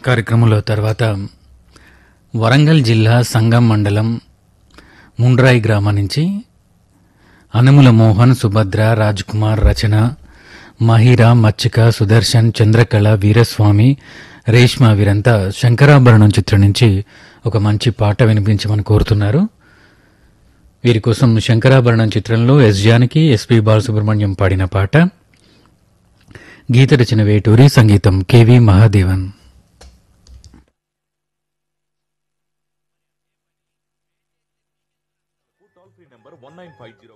కార్యక్రమంలో తర్వాత వరంగల్ జిల్లా సంగం మండలం ముండ్రాయి గ్రామం నుంచి అనుముల మోహన్ సుభద్ర కుమార్ రచన మహిరా మచ్చిక సుదర్శన్ చంద్రకళ వీరస్వామి రేష్మ వీరంతా శంకరాభరణం చిత్రం నుంచి ఒక మంచి పాట వినిపించమని కోరుతున్నారు వీరి కోసం శంకరాభరణం చిత్రంలో ఎస్ జానకి ఎస్పి బాలసుబ్రహ్మణ్యం పాడిన పాట గీత రచన వేటూరి సంగీతం KV Mahadevan toll free number one nine five zero